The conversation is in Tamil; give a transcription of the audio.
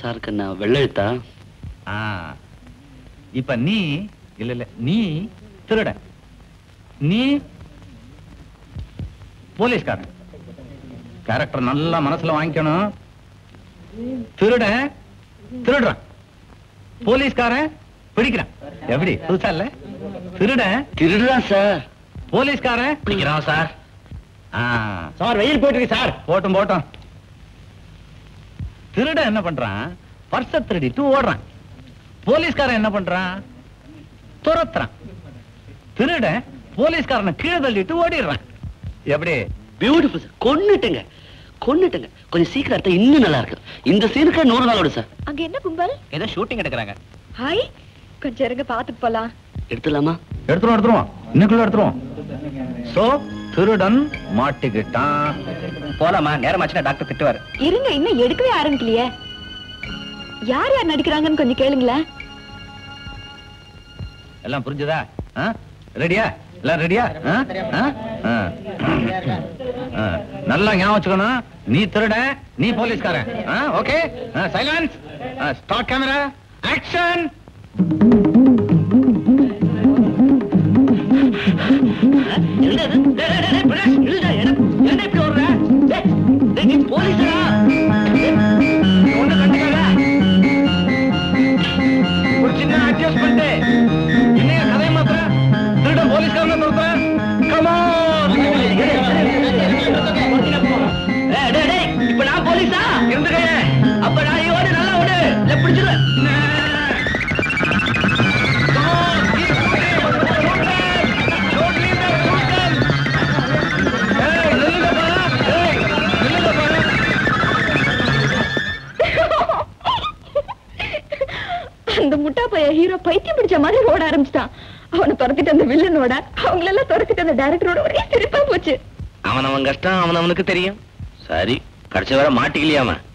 சாருக்கு நான் வெள்ளெழுத்தா ஆ இப்ப நீ இல்ல இல்ல நீ திருட நீ போலீஸ்காரன் கேரக்டர் நல்லா மனசுல வாங்கிக்கணும் திருட திருடுறான் போலீஸ்காரன் பிடிக்கிறான் எப்படி புதுசா இல்ல திருட திருடுறான் சார் போலீஸ்காரன் பிடிக்கிறான் சார் ஆ சார் வெயில் போயிட்டு இருக்கு சார் போட்டும் போட்டோம் திருட என்ன பண்றான் பர்ஸ திருடிட்டு ஓடுறான் போலீஸ்காரன் என்ன பண்றான் துரத்துறான் திருட போலீஸ்காரனை கீழே தள்ளிட்டு ஓடிடுறான் எப்படி பியூட்டிஃபுல் சார் கொன்னுட்டுங்க கொன்னுட்டுங்க கொஞ்சம் சீக்கிரம் எடுத்தா இன்னும் நல்லா இருக்கு இந்த சீனுக்கு நூறு நாள் ஓடும் சார் அங்க என்ன கும்பல் ஏதோ ஷூட்டிங் எடுக்கிறாங்க ஹாய் கொஞ்சம் இருங்க பாத்துட்டு போலாம் எடுத்துலாமா எடுத்துருவோம் எடுத்துருவோம் இன்னைக்குள்ள எடுத்துருவோம் சோ திருடன் மாட்டிக்கிட்டான் போலாமா நேரமாச்சுன்னா டாக்டர் திட்டுவாரு இருங்க இன்னும் எடுக்கவே ஆரம்பிக்கலையே யார் யார் நடிக்கிறாங்கன்னு கொஞ்சம் கேளுங்களேன் எல்லாம் புரிஞ்சுதா ரெடியா எல்லாம் ரெடியா நல்லா ஞாபகம் வச்சுக்கணும் நீ திருட நீ போலீஸ்காரன் okay silence start camera action என்னது? டேய், டேய், டேய், பிரகாஷ், நில்லுடா, என்ன- என்ன இப்படி ஓடுற? டேய், டேய், நீ போலீஸா? டேய், ஒண்ணு கண்டுக்காத. ஒரு சின்ன அட்ஜஸ்ட்மெண்ட் இன்னைக்கு கதை மாத்திர திருடன் போலீஸ்காரன் நிறுத்துறேன் கமான் டேய், டேய், டேய், இப்ப நான் போலீஸா? இருந்துக்கையே அப்ப நான் நீ ஓடு, நல்லா ஓடு. இல்ல, பிடிச்சிருவேன். அந்த முட்டா பைய ஹீரோ பைத்தியம் பிடிச்ச மாதிரி ஓட ஆரம்பிச்சிட்டான் அவனை துரத்திட்டு அந்த வில்லனோட அவங்களெல்லாம் துரத்திட்டு அந்த டைரக்டரோட ஒரே சிரிப்பா போச்சு அவன் அவன் கஷ்டம் அவன் அவனுக்கு தெரியும் சரி கடைசி வரை மாட்டிக்கலையா அவன்